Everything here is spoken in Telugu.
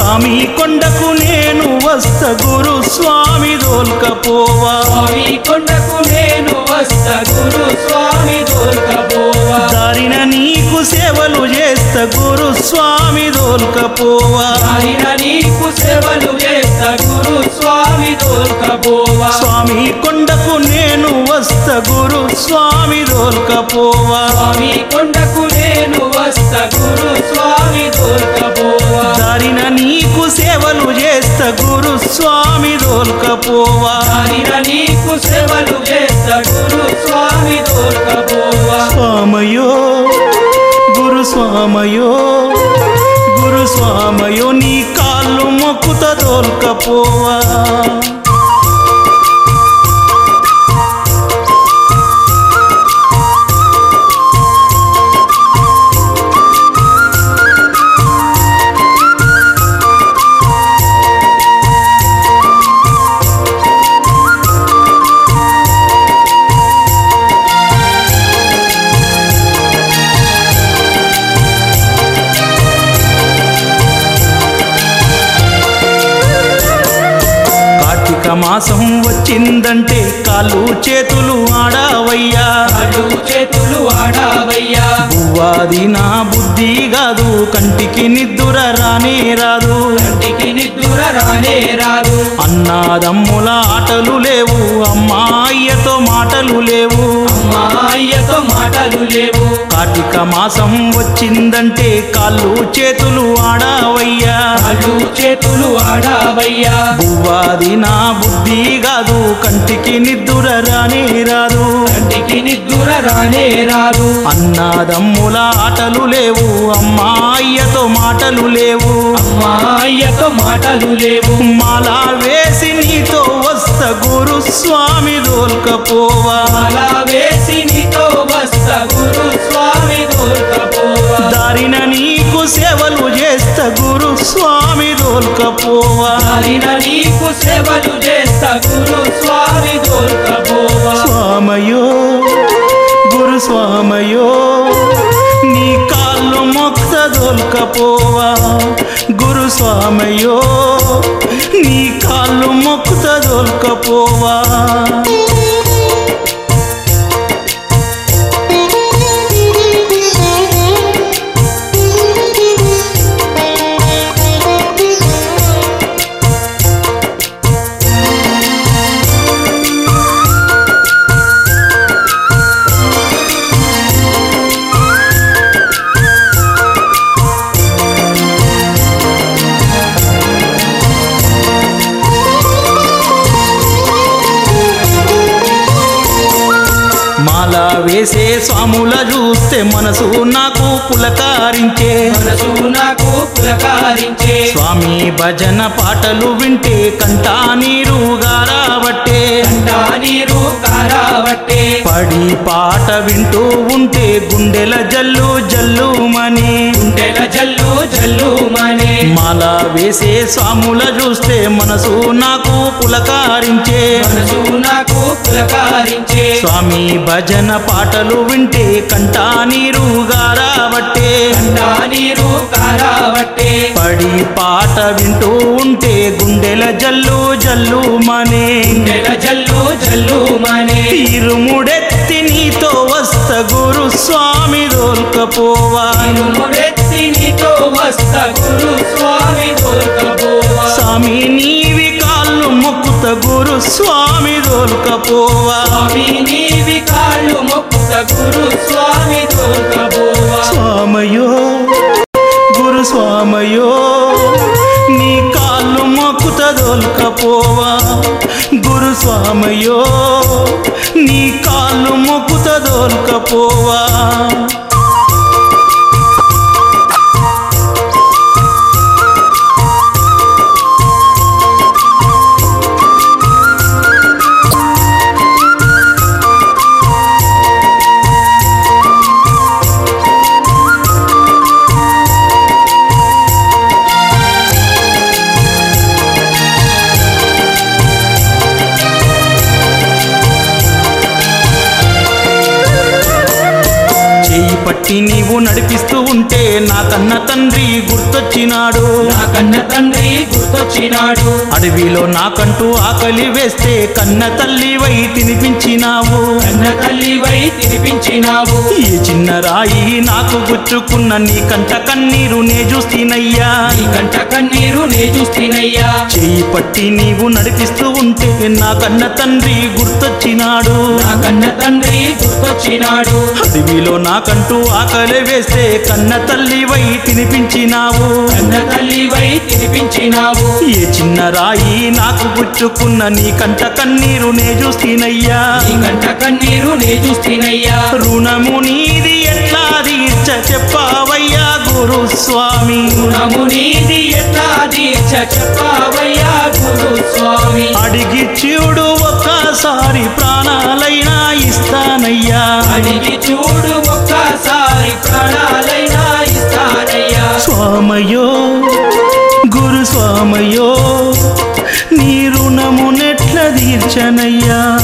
స్వామి కొండకు నేను వస్త గురు స్వామి దోల్కపోవా స్వామి కొండకు నేను వస్త గురు స్వామి దొరకబోవా దారిన నీకు సేవలు చేస్త గురు స్వామి దోల్కపోవా ఆయన నీకు సేవలు చేస్త గురు స్వామి దొరకబోవా స్వామి కొండకు నేను వస్త గురు స్వామి దోల్కపోవా స్వామి కొండకు నేను వస్త గురు స్వామి దొరకబోవా దారిన నీకు సేవలు చేస్త గురు స్వామి దోల్కపోవా ఆయన నీకు సేవలు చేస్త గురు స్వామి దొరకబోవా స్వామయో గురు స్వామయో గురు స్వామయో నీ కాళ్ళు మొక్కుత దోల్కపోవా కార్తీక మాసం వచ్చిందంటే కాళ్ళు చేతులు ఆడావయ్యా అడు చేతులు ఆడావయ్యా పువ్వాది నా బుద్ధి కాదు కంటికి నిద్దుర రానే రాదు కంటికి నిద్దుర రానే రాదు అన్నాదమ్ముల ఆటలు లేవు అమ్మాయ్యతో మాటలు లేవు అమ్మా అయ్యతో మాటలు లేవు కార్తీక మాసం వచ్చిందంటే కాళ్ళు చేతులు ఆడావయ్యా అడు చేతులు ఆడావయ్యా పువ్వాది నా బుద్ధి కాదు కంటికి నిద్దుర రానే రాదు కంటికి నిద్దుర రానే రాదు అన్నాదమ్ముల ఆటలు లేవు అమ్మాయ్యతో మాటలు లేవు అమ్మా అయ్యతో మాటలు లేవు మాల వేసి నీతో వస్త గురు స్వామి దోల్కపోవా అలా వేసి నీతో వస్త గురు స్వామి దొరకపోవా దారిన నీకు సేవలు చేస్త గురు స్వామి దోల్కపోవా ఆయన నీకు సేవలు చేస్తా గురు స్వామి దొరకపోవా స్వామయో గురు స్వామయో నీ కాళ్ళు మొక్త దోల్కపోవా గురు స్వామయో నీ కాళ్ళు మొక్కుత దోల్కపోవా మాల వేసే స్వాముల చూస్తే మనసు నాకు పులకారించే మనసు నాకు పులకారించే స్వామి భజన పాటలు వింటే కంటా నీరు గారాబట్టే కంటా నీరు కారావట్టే పడి పాట వింటూ ఉంటే గుండెల జల్లు జల్లుమని గుండెల జల్లు జల్లు మనే మాల వేసే స్వాముల చూస్తే మనసు నాకు పులకారించే మనసు నాకు పులకారించే స్వామి భజన పాటలు వింటే కంటా నీరు గారాబట్టే కంటా నీరు కారావట్టే పడి పాట వింటూ ఉంటే గుండెల జల్లు జల్లుమనే గుండెల జల్లు జల్లు మనే ఇరుముడెత్తి నీతో వస్త గురు స్వామి దోల్కపోవా ముడెత్తి నీతో వస్త గురు స్వామి దొరకబోవా స్వామి నీవి కాళ్ళు మొక్కుత గురు స్వామి దోల్కపోవా స్వామి నీవి కాళ్ళు మొక్కుత గురు స్వామి దొరకబోవా స్వామయో గురు స్వామయో నీ కాళ్ళు మొక్కుత దోల్కపోవా గురు స్వామయో నీ కాళ్ళు మొక్కుత దోల్కపోవా చెయ్యి పట్టి నీవు నడిపిస్తూ ఉంటే నా కన్న తండ్రి గుర్తొచ్చినాడు నా కన్న తండ్రి గుర్తొచ్చినాడు అడవిలో నాకంటూ ఆకలి వేస్తే కన్న తల్లివై తినిపించినావు కన్న తల్లివై తినిపించినావు ఈ చిన్న రాయి నాకు గుచ్చుకున్న నీ కంట కన్నీరు నే చూస్తీనయ్యా నీ కంట కన్నీరు నే చూస్తేనయ్యా చేయి పట్టి నీవు నడిపిస్తూ ఉంటే నా కన్న తండ్రి గుర్తొచ్చినాడు నా కన్న తండ్రి గుర్తొచ్చినాడు అడవిలో నాకంటూ ఆకలి వేస్తే కన్న తల్లివై తినిపించినావు కన్న తల్లివై తినిపించినావు ఏ చిన్న రాయి నాకు గుచ్చుకున్న నీ కంట కన్నీరు నే చూస్తీనయ్యా నీ కంట కన్నీరు నే చూస్తేనయ్యా రుణము నీది ఎట్లా తీర్చ చెప్పావయ్యా గురు స్వామి రుణము నీది ఎట్లా దీక్ష చెప్పవయ్యా గురు స్వామి అడిగి చూడు ఒక్కసారి ప్రాణాలైనా ఇస్తానయ్యా అడిగి చూడు ఒక్కసారి ప్రాణాలైనా ఇస్తానయ్యా స్వామయో గురు స్వామయో నీ రుణము నెట్ల తీర్చనయ్యా